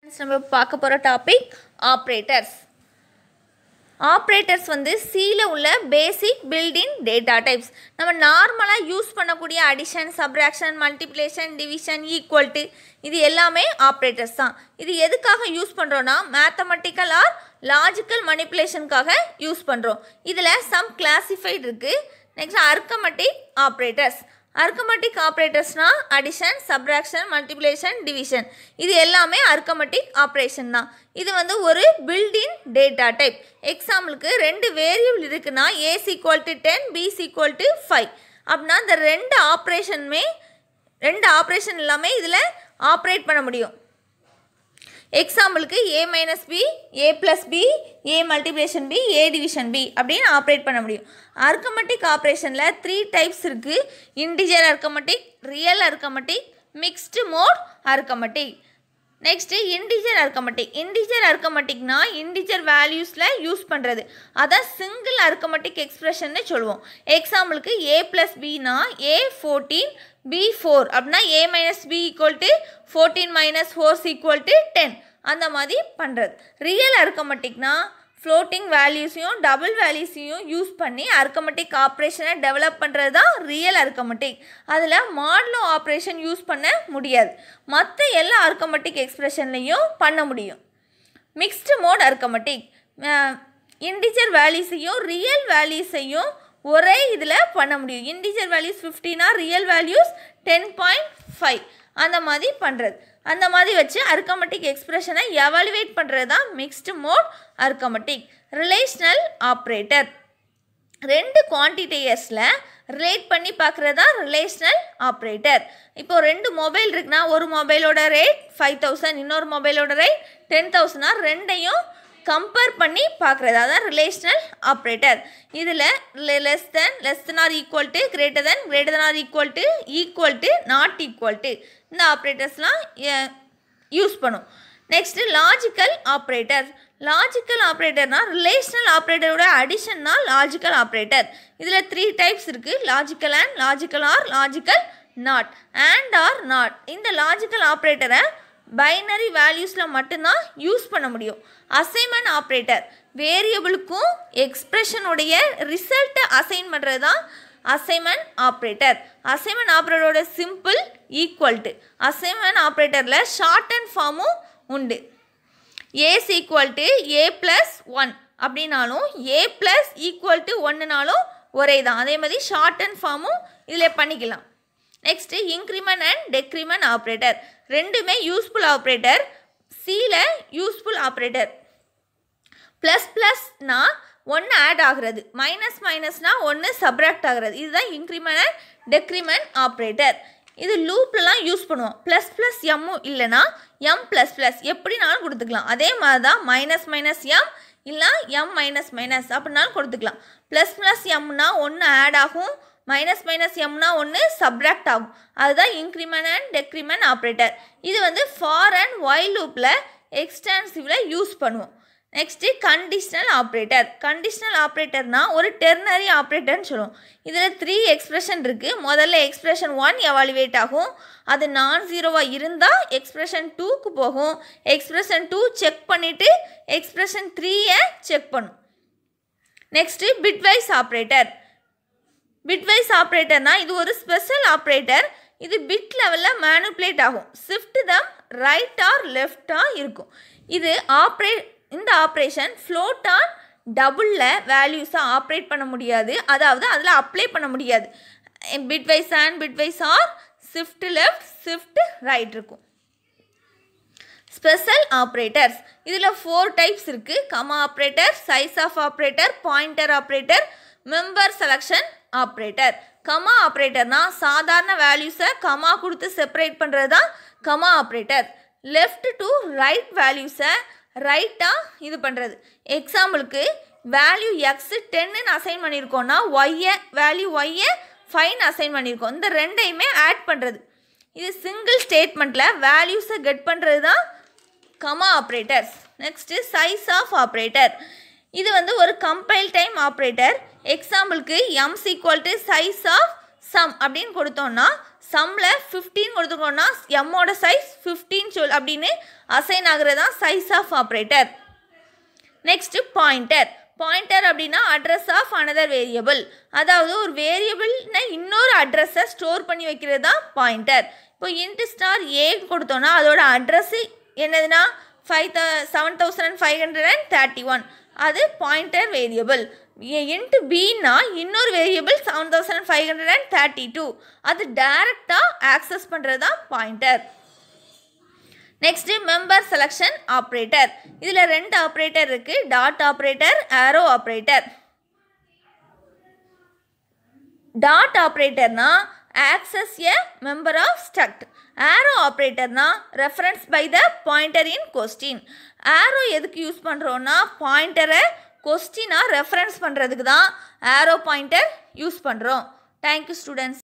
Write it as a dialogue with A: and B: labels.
A: நம்ம பார்க்க போகிற டாபிக் ஆப்ரேட்டர்ஸ் ஆப்ரேட்டர்ஸ் வந்து சியில் உள்ள பேசிக் பில்டிங் டேட்டா டைப்ஸ் நம்ம நார்மலாக யூஸ் பண்ணக்கூடிய addition subtraction multiplication division equal to இது எல்லாமே ஆப்ரேட்டர்ஸ் தான் இது எதுக்காக யூஸ் பண்ணுறோன்னா மேத்தமெட்டிக்கல் ஆர் லாஜிக்கல் மனிப்புலேஷனுக்காக யூஸ் பண்ணுறோம் இதில் சம் கிளாசிஃபைடு இருக்குது நெக்ஸ்ட் அர்க்கமெட்டிக் ஆப்ரேட்டர்ஸ் அர்க்கமெட்டிக் ஆப்ரேட்டர்ஸ்னா அடிஷன் சப்ராக்ஷன் மல்டிப்ளிகேஷன் டிவிஷன் இது எல்லாமே அர்க்கமெட்டிக் ஆப்ரேஷன் தான் இது வந்து ஒரு பில்டின் டேட்டா டைப் எக்ஸாம்பிளுக்கு ரெண்டு வேரியபிள் இருக்குன்னா A's equal to ten B's equal to five அப்படின்னா இந்த ரெண்டு ஆப்ரேஷனுமே ரெண்டு ஆப்ரேஷன் எல்லாமே இதில் ஆப்ரேட் பண்ண முடியும் எக்ஸாம்பிளுக்கு A minus B A plus B A multiplication B A division B அப்படின்னு ஆப்ரேட் பண்ண முடியும் அர்க்கமெட்டிக் ஆப்ரேஷனில் த்ரீ டைப்ஸ் இருக்குது integer arithmetic real arithmetic mixed mode arithmetic next integer arithmetic integer அர்க்கமெட்டிக்னா இன்டிஜர் வேல்யூஸில் யூஸ் பண்ணுறது அதான் சிங்கிள் அர்க்கமெட்டிக் எக்ஸ்பிரஷன்னு சொல்லுவோம் எக்ஸாம்பிளுக்கு ஏ ப்ளஸ் பினா ஏ ஃபோர்டீன் பி ஃபோர் அப்படின்னா A minus B equal to fourteen minus four's equal to ten அந்த மாதிரி பண்ணுறது ரியல் அர்க்கமெட்டிக்னா ஃப்ளோட்டிங் வேல்யூஸையும் டபுள் வேல்யூஸையும் யூஸ் பண்ணி அர்க்கமெட்டிக் ஆப்ரேஷனை டெவலப் பண்ணுறது தான் ரியல் அர்க்கமெட்டிக் அதில் மாடலோ ஆப்ரேஷன் யூஸ் பண்ண முடியாது மற்ற எல்லா அர்க்கமெட்டிக் எக்ஸ்பிரஷன்லையும் பண்ண முடியும் மிக்ஸ்டு மோட் அர்க்கமெட்டிக் இன்டிஜர் வேல்யூஸையும் ரியல் வேல்யூஸையும் ஒரே இதில் பண்ண முடியும் இன்டிஜர் வேல்யூஸ் ஃபிஃப்டினா real values ten point five அந்த மாதிரி பண்ணுறது அந்த மாதிரி வச்சு அர்க்கமெட்டிக் எக்ஸ்பிரஷனை எவாலுவேட் பண்ணுறது தான் mixed mode arithmetic relational operator ரெண்டு குவான்டிட்டியர்ஸில் ரிலேட் பண்ணி பார்க்குறது தான் ரிலேஷ்னல் ஆப்ரேட்டர் இப்போ ரெண்டு மொபைல் இருக்குன்னா ஒரு மொபைலோட ரேட் ஃபைவ் தௌசண்ட் இன்னொரு மொபைலோட ரேட் டென் தௌசண்ட்னா ரெண்டையும் கம்பேர் பண்ணி பார்க்குறது அதான் ரிலேஷ்னல் ஆப்ரேட்டர் இதில் less than less than or equal to greater than greater than or equal to equal to not equal to இந்த ஆப்ரேட்டர்ஸ்லாம் யூஸ் பண்ணும் நெக்ஸ்ட்டு லாஜிக்கல் ஆப்ரேட்டர் லாஜிக்கல் ஆப்ரேட்டர்னா ரிலேஷனல் ஆப்ரேட்டரோட அடிஷன் தான் லாஜிக்கல் ஆப்ரேட்டர் இதில் த்ரீ டைப்ஸ் இருக்குது logical and logical or logical not and or not இந்த logical ஆப்ரேட்டரை பைனரி வேல்யூஸில் மட்டும்தான் யூஸ் பண்ண முடியும் அசைன்மெண்ட் ஆப்ரேட்டர் வேரியபிளுக்கும் எக்ஸ்ப்ரெஷனுடைய ரிசல்ட்டை அசைன் பண்ணுறது தான் அசைன்மெண்ட் ஆப்ரேட்டர் அசைன்மெண்ட் ஆப்ரேட்டரோட சிம்பிள் ஈக்குவல் டு அசைன்மெண்ட் ஆப்ரேட்டரில் ஷார்ட் அண்ட் ஃபார்மும் உண்டு A is equal to A plus one அப்படின்னாலும் ஏ ப்ளஸ் ஈக்குவல் டு ஒன்றுனாலும் ஒரே தான் அதே மாதிரி ஷார்ட் அண்ட் ஃபார்மும் இதில் பண்ணிக்கலாம் next increment and decrement operator ரெண்டுமே யூஸ்ஃபுல் ஆப்ரேட்டர் சியில் யூஸ்ஃபுல் ஆப்ரேட்டர் ப்ளஸ் ப்ளஸ்னா ஒன்று ஆட் ஆகிறது மைனஸ் மைனஸ்னால் ஒன்று சப்ராக்ட் ஆகிறது இதுதான் இன்க்ரிமெண்ட் அண்ட் டெக்ரிமெண்ட் ஆப்ரேட்டர் இது லூப்லலாம் யூஸ் பண்ணுவோம் ப்ளஸ் ப்ளஸ் எம்மும் இல்லைனா எம் ப்ளஸ் ப்ளஸ் எப்படினாலும் கொடுத்துக்கலாம் அதே மாதிரி தான் மைனஸ் மைனஸ் எம் இல்லை எம் மைனஸ் மைனஸ் அப்படின்னாலும் கொடுத்துக்கலாம் ப்ளஸ் ப்ளஸ் எம்னா ஒன்று ஆட் ஆகும் மைனஸ் மைனஸ் எம்னா ஒன்று சப்ராக்ட் ஆகும் அதுதான் இன்க்ரிமெண்ட் அண்ட் டெக்ரிமெண்ட் ஆப்ரேட்டர் இது வந்து ஃபார் அண்ட் ஒய் லூப்பில் எக்ஸ்டென்சிவில் யூஸ் பண்ணுவோம் நெக்ஸ்ட்டு கண்டிஷ்னல் ஆப்ரேட்டர் கண்டிஷ்னல் ஆப்ரேட்டர்னா ஒரு டெர்னரி ஆப்ரேட்டர்னு சொல்லுவோம் இதில் த்ரீ எக்ஸ்ப்ரெஷன் இருக்குது முதல்ல எக்ஸ்ப்ரெஷன் ஒன் எவாலுவேட் ஆகும் அது நான் ஜீரோவாக இருந்தால் எக்ஸ்ப்ரெஷன் டூக்கு போகும் எக்ஸ்ப்ரெஷன் டூ செக் பண்ணிவிட்டு எக்ஸ்ப்ரெஷன் த்ரீயை செக் பண்ணும் நெக்ஸ்ட்டு பிட்வைஸ் ஆப்ரேட்டர் பிட்வைஸ் ஆப்ரேட்டர்னா இது ஒரு ஸ்பெஷல் ஆப்ரேட்டர் இது பிட் லெவலில் மேனுப்புலேட் ஆகும் ஷிஃப்ட் தம் ரைட் ஆர் லெஃப்டாக இருக்கும் இது ஆப்ரேட் இந்த ஆப்ரேஷன் ஃப்ளோட் ஆன் டபுளில் வேல்யூஸை ஆப்ரேட் பண்ண முடியாது அதாவது அதில் அப்ளை பண்ண முடியாது bitwise and bitwise or shift left shift right இருக்கும் ஸ்பெஷல் ஆப்ரேட்டர்ஸ் இதில் ஃபோர் டைப்ஸ் இருக்குது comma operator size of operator pointer operator member selection operator comma ஆப்ரேட்டர்னா சாதாரண வேல்யூஸை கமா கொடுத்து செப்பரேட் பண்ணுறது தான் comma operator left to right வேல்யூஸை ரைட்டாக இது பண்ணுறது எக்ஸாம்பிளுக்கு வேல்யூ எக்ஸு டென்னு அசைன் பண்ணியிருக்கோன்னா ஒய்யை வேல்யூ ஒய்யை ஃபைன் அசைன் பண்ணியிருக்கோம் இந்த ரெண்டையுமே ஆட் பண்ணுறது இது சிங்கிள் ஸ்டேட்மெண்ட்டில் வேல்யூஸை கெட் பண்ணுறது தான் comma operators next size of operator இது வந்து ஒரு கம்பைல் டைம் ஆப்ரேட்டர் எக்ஸாம்பிளுக்கு M's equal to size of sum அப்படின்னு கொடுத்தோம்னா சம்மில் ஃபிஃப்டீன் கொடுத்துருக்கோம்னா எம்மோட சைஸ் ஃபிஃப்டீன் சொல் அப்படின்னு அசைன் ஆகுறது தான் size of operator next pointer pointer அப்படின்னா அட்ரஸ் ஆஃப் அனதர் வேரியபிள் அதாவது ஒரு வேரியபிள்னா இன்னொரு அட்ரஸை ஸ்டோர் பண்ணி வைக்கிறது தான் பாயிண்டர் இப்போ இன்ட்டு ஸ்டார் ஏ கொடுத்தோன்னா அதோட அட்ரஸ் என்னதுன்னா five the seven thousand five hundred and thirty one அது பாயிண்டர் வேரியபிள் இன்ட்டு பின்னா இன்னொரு variable seven thousand five hundred and thirty two அது டைரெக்டாக ஆக்சஸ் பண்ணுறது தான் pointer next member selection operator இதில் ரெண்டு ஆப்ரேட்டர் இருக்குது dot operator arrow operator dot ஆப்ரேட்டர்னா access a member of struct arrow ஆப்ரேட்டர்னா reference by the pointer in question arrow எதுக்கு யூஸ் பண்ணுறோன்னா பாயிண்டரை கொஸ்டினாக ரெஃபரன்ஸ் பண்ணுறதுக்கு தான் ஆரோ பாயிண்டர் யூஸ் பண்ணுறோம் தேங்க்யூ ஸ்டூடெண்ட்ஸ்